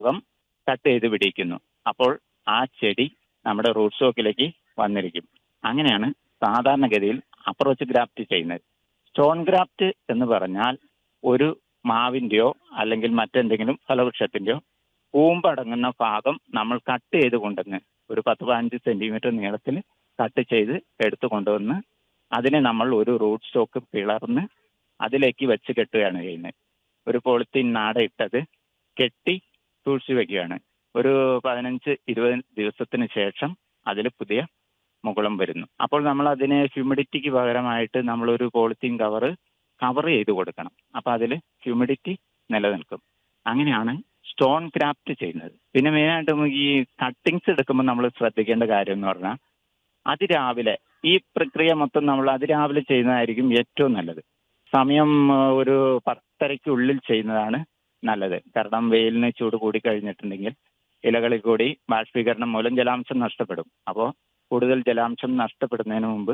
ഭാഗം കട്ട് ചെയ്ത് പിടിക്കുന്നു അപ്പോൾ ആ ചെടി നമ്മുടെ റൂട്ട് സ്റ്റോക്കിലേക്ക് വന്നിരിക്കും അങ്ങനെയാണ് സാധാരണഗതിയിൽ അപ്രോച്ച് ഗ്രാഫ്റ്റ് ചെയ്യുന്നത് സ്റ്റോൺ ഗ്രാഫ്റ്റ് എന്ന് പറഞ്ഞാൽ ഒരു മാവിന്റെയോ അല്ലെങ്കിൽ മറ്റെന്തെങ്കിലും ഫലവൃക്ഷത്തിന്റെയോ കൂമ്പടങ്ങുന്ന ഭാഗം നമ്മൾ കട്ട് ചെയ്ത് കൊണ്ടുവന്ന് ഒരു പത്ത് പതിനഞ്ച് സെന്റിമീറ്റർ നീളത്തിൽ കട്ട് ചെയ്ത് എടുത്തു കൊണ്ടുവന്ന് അതിനെ നമ്മൾ ഒരു റൂട്ട് സ്റ്റോക്ക് പിളർന്ന് അതിലേക്ക് വെച്ച് കെട്ടുകയാണ് ചെയ്യുന്നത് ഒരു പോളിത്തീൻ നാട ഇട്ടത് കെട്ടി സൂക്ഷിച്ചു വെക്കുകയാണ് ഒരു പതിനഞ്ച് ഇരുപത് ദിവസത്തിന് ശേഷം അതിൽ പുതിയ മുകുളം വരുന്നു അപ്പോൾ നമ്മൾ അതിനെ ഹ്യൂമിഡിറ്റിക്ക് പകരമായിട്ട് നമ്മളൊരു പോളിത്തീൻ കവർ കവർ ചെയ്ത് കൊടുക്കണം അപ്പോൾ അതിൽ ഹ്യൂമിഡിറ്റി നിലനിൽക്കും അങ്ങനെയാണ് സ്റ്റോൺ ക്രാഫ്റ്റ് ചെയ്യുന്നത് പിന്നെ മെയിനായിട്ട് നമുക്ക് ഈ കട്ടിങ്സ് എടുക്കുമ്പോൾ നമ്മൾ ശ്രദ്ധിക്കേണ്ട കാര്യം എന്ന് പറഞ്ഞാൽ അതിരാവിലെ ഈ പ്രക്രിയ മൊത്തം നമ്മൾ അതിരാവിലെ ചെയ്യുന്നതായിരിക്കും ഏറ്റവും നല്ലത് സമയം ആ, ഒരു പത്തരയ്ക്കുള്ളിൽ ചെയ്യുന്നതാണ് നല്ലത് കാരണം വെയിലിന് ചൂട് കൂടി കഴിഞ്ഞിട്ടുണ്ടെങ്കിൽ ഇലകളിൽ കൂടി ബാഷ്പീകരണം മൂലം ജലാംശം നഷ്ടപ്പെടും അപ്പോൾ കൂടുതൽ ജലാംശം നഷ്ടപ്പെടുന്നതിന് മുമ്പ്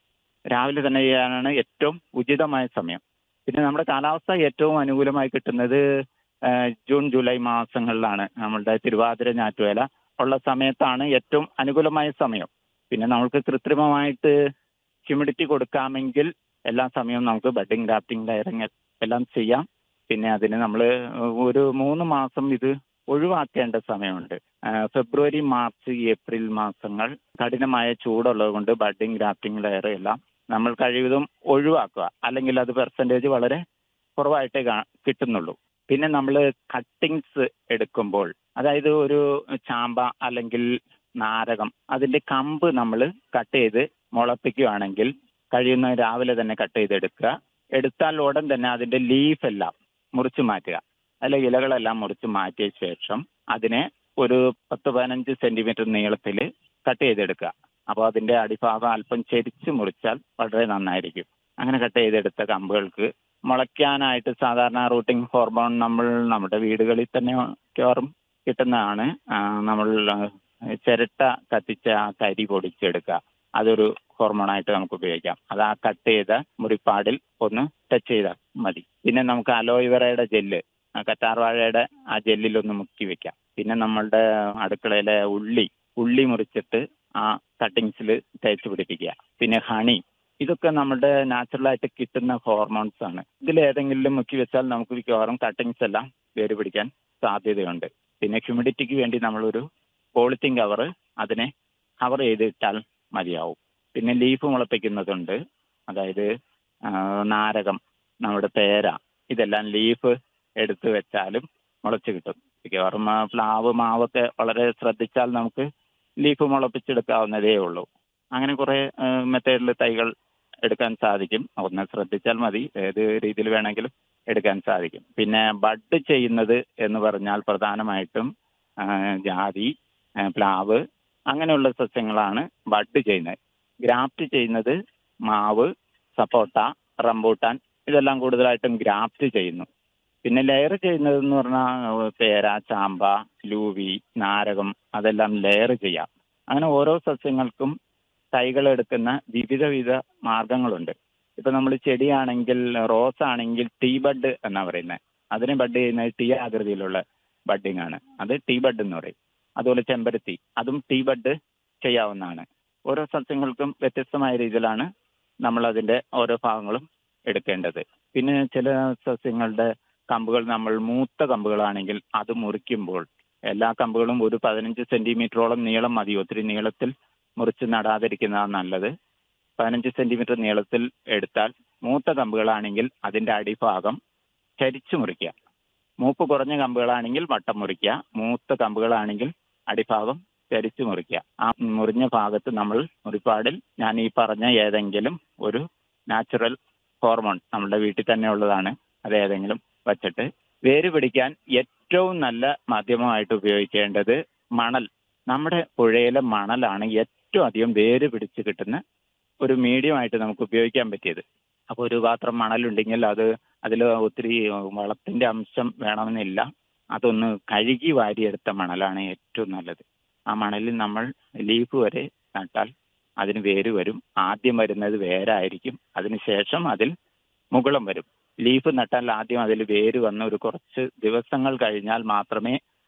രാവിലെ തന്നെ ചെയ്യാനാണ് ഏറ്റവും ഉചിതമായ സമയം പിന്നെ നമ്മുടെ കാലാവസ്ഥ ഏറ്റവും അനുകൂലമായി കിട്ടുന്നത് ആ, ജൂൺ ജൂലൈ മാസങ്ങളിലാണ് നമ്മളുടെ തിരുവാതിര ഞാറ്റുവേല ഉള്ള സമയത്താണ് ഏറ്റവും അനുകൂലമായ സമയം പിന്നെ നമുക്ക് കൃത്രിമമായിട്ട് ഹ്യൂമിഡിറ്റി കൊടുക്കാമെങ്കിൽ എല്ലാ സമയവും നമുക്ക് ബഡിങ് ഗ്രാഫ്റ്റിംഗ് ലയറിങ് എല്ലാം ചെയ്യാം പിന്നെ അതിന് നമ്മൾ ഒരു മൂന്ന് മാസം ഇത് ഒഴിവാക്കേണ്ട സമയമുണ്ട് ആ, ഫെബ്രുവരി മാർച്ച് ഏപ്രിൽ മാസങ്ങൾ കഠിനമായ ചൂടുള്ളത് കൊണ്ട് ബഡിങ് ഗ്രാഫ്റ്റിംഗ് ലെയർ എല്ലാം നമ്മൾ കഴിവതും ഒഴിവാക്കുക അല്ലെങ്കിൽ അത് പെർസെൻറ്റേജ് വളരെ കുറവായിട്ടേ കാ- കിട്ടുന്നുള്ളൂ പിന്നെ നമ്മൾ കട്ടിങ്സ് എടുക്കുമ്പോൾ അതായത് ഒരു ചാമ്പ അല്ലെങ്കിൽ നാരകം അതിന്റെ കമ്പ് നമ്മൾ കട്ട് ചെയ്ത് മുളപ്പിക്കുകയാണെങ്കിൽ കഴിയുന്ന രാവിലെ തന്നെ കട്ട് ചെയ്തെടുക്കുക എടുത്താൽ ഉടൻ തന്നെ അതിന്റെ ലീഫ് എല്ലാം മുറിച്ച് മാറ്റുക അല്ല ഇലകളെല്ലാം മുറിച്ച് മാറ്റിയ ശേഷം അതിനെ ഒരു പത്ത് പതിനഞ്ച് സെന്റിമീറ്റർ നീളത്തിൽ കട്ട് ചെയ്തെടുക്കുക അപ്പോൾ അതിന്റെ അടിഭാഗം അല്പം ചെരിച്ച് മുറിച്ചാൽ വളരെ നന്നായിരിക്കും അങ്ങനെ കട്ട് ചെയ്തെടുത്ത കമ്പുകൾക്ക് മുളയ്ക്കാനായിട്ട് സാധാരണ റൂട്ടിംഗ് ഹോർമോൺ നമ്മൾ നമ്മുടെ വീടുകളിൽ തന്നെ മിക്കവാറും കിട്ടുന്നതാണ് ആ, നമ്മൾ ആ, ചിരട്ട കത്തിച്ച ആ കരി പൊടിച്ചെടുക്കുക അതൊരു ഹോർമോണായിട്ട് നമുക്ക് ഉപയോഗിക്കാം അത് ആ കട്ട് ചെയ്ത മുറിപ്പാടിൽ ഒന്ന് ടച്ച് ചെയ്താൽ മതി പിന്നെ നമുക്ക് അലോയിവറയുടെ ജെല്ല് ആ കറ്റാർവാഴയുടെ ആ ജെല്ലിലൊന്ന് മുക്കി വെക്കാം പിന്നെ നമ്മളുടെ അടുക്കളയിലെ ഉള്ളി ഉള്ളി മുറിച്ചിട്ട് ആ കട്ടിങ്സിൽ തേച്ച് പിടിപ്പിക്കുക പിന്നെ ഹണി ഇതൊക്കെ നമ്മുടെ നാച്ചുറലായിട്ട് കിട്ടുന്ന ഹോർമോൺസ് ആണ് ഇതിൽ ഏതെങ്കിലും മുക്കി വെച്ചാൽ നമുക്ക് മിക്കവാറും കട്ടിങ്സ് എല്ലാം വേര് പിടിക്കാൻ സാധ്യതയുണ്ട് പിന്നെ ഹ്യൂമിഡിറ്റിക്ക് വേണ്ടി നമ്മളൊരു പോളിത്തീൻ കവർ അതിനെ കവർ ചെയ്തിട്ടാൽ മതിയാവും പിന്നെ ലീഫ് മുളപ്പിക്കുന്നതുണ്ട് അതായത് ആ, നാരകം നമ്മുടെ പേര ഇതെല്ലാം ലീഫ് എടുത്ത് വെച്ചാലും മുളച്ച് കിട്ടും മിക്കവാറും ആ, പ്ലാവ് മാവൊക്കെ വളരെ ശ്രദ്ധിച്ചാൽ നമുക്ക് ലീഫ് മുളപ്പിച്ചെടുക്കാവുന്നതേ ഉള്ളൂ അങ്ങനെ കുറെ മെത്തേഡിൽ തൈകൾ എടുക്കാൻ സാധിക്കും ഒന്ന് ശ്രദ്ധിച്ചാൽ മതി ഏത് രീതിയിൽ വേണമെങ്കിലും എടുക്കാൻ സാധിക്കും പിന്നെ ബഡ് ചെയ്യുന്നത് എന്ന് പറഞ്ഞാൽ പ്രധാനമായിട്ടും ആ, ജാതി ആ, പ്ലാവ് അങ്ങനെയുള്ള സസ്യങ്ങളാണ് ബഡ് ചെയ്യുന്നത് ഗ്രാഫ്റ്റ് ചെയ്യുന്നത് മാവ് സപ്പോട്ട റംബൂട്ടാൻ ഇതെല്ലാം കൂടുതലായിട്ടും ഗ്രാഫ്റ്റ് ചെയ്യുന്നു പിന്നെ ലെയർ ചെയ്യുന്നത് എന്ന് പറഞ്ഞാൽ പേര ചാമ്പ ലൂവി നാരകം അതെല്ലാം ലെയർ ചെയ്യാം അങ്ങനെ ഓരോ സസ്യങ്ങൾക്കും തൈകൾ എടുക്കുന്ന വിവിധ വിധ മാർഗങ്ങളുണ്ട് ഇപ്പൊ നമ്മൾ ചെടിയാണെങ്കിൽ റോസ് ആണെങ്കിൽ ടീ ബഡ് എന്നാ പറയുന്നത് അതിനെ ബഡ് ചെയ്യുന്നത് ടീ ആകൃതിയിലുള്ള ബഡിങ് ആണ് അത് ടീ ബഡ് എന്ന് പറയും അതുപോലെ ചെമ്പരത്തി അതും ടീ ബഡ് ചെയ്യാവുന്നതാണ് ഓരോ സസ്യങ്ങൾക്കും വ്യത്യസ്തമായ രീതിയിലാണ് നമ്മൾ അതിന്റെ ഓരോ ഭാഗങ്ങളും എടുക്കേണ്ടത് പിന്നെ ചില സസ്യങ്ങളുടെ കമ്പുകൾ നമ്മൾ മൂത്ത കമ്പുകളാണെങ്കിൽ അത് മുറിക്കുമ്പോൾ എല്ലാ കമ്പുകളും ഒരു പതിനഞ്ച് സെന്റിമീറ്ററോളം നീളം മതി ഒത്തിരി നീളത്തിൽ മുറിച്ച് നടാതിരിക്കുന്നതാണ് നല്ലത് പതിനഞ്ച് സെന്റിമീറ്റർ നീളത്തിൽ എടുത്താൽ മൂത്ത കമ്പുകളാണെങ്കിൽ അതിന്റെ അടിഭാഗം ചരിച്ചു മുറിക്കുക മൂപ്പ് കുറഞ്ഞ കമ്പുകളാണെങ്കിൽ വട്ടം മുറിക്കുക മൂത്ത കമ്പുകളാണെങ്കിൽ അടിഭാഗം ചരിച്ചു മുറിക്കുക ആ മുറിഞ്ഞ ഭാഗത്ത് നമ്മൾ മുറിപ്പാടിൽ ഞാൻ ഈ പറഞ്ഞ ഏതെങ്കിലും ഒരു നാച്ചുറൽ ഹോർമോൺ നമ്മുടെ വീട്ടിൽ തന്നെ ഉള്ളതാണ് അത് ഏതെങ്കിലും വച്ചിട്ട് വേര് പിടിക്കാൻ ഏറ്റവും നല്ല മാധ്യമമായിട്ട് ഉപയോഗിക്കേണ്ടത് മണൽ നമ്മുടെ പുഴയിലെ മണലാണ് ഏറ്റവും അധികം വേര് പിടിച്ച് കിട്ടുന്ന ഒരു മീഡിയമായിട്ട് നമുക്ക് ഉപയോഗിക്കാൻ പറ്റിയത് അപ്പോൾ ഒരു പാത്രം മണലുണ്ടെങ്കിൽ അത് അതിൽ ഒത്തിരി വളത്തിന്റെ അംശം വേണമെന്നില്ല അതൊന്ന് കഴുകി വാരിയെടുത്ത മണലാണ് ഏറ്റവും നല്ലത് ആ മണലിൽ നമ്മൾ ലീഫ് വരെ നട്ടാൽ അതിന് വേര് വരും ആദ്യം വരുന്നത് വേരായിരിക്കും അതിനുശേഷം അതിൽ മുകുളം വരും ലീഫ് നട്ടാൽ ആദ്യം അതിൽ വേര് വന്ന് ഒരു കുറച്ച് ദിവസങ്ങൾ കഴിഞ്ഞാൽ മാത്രമേ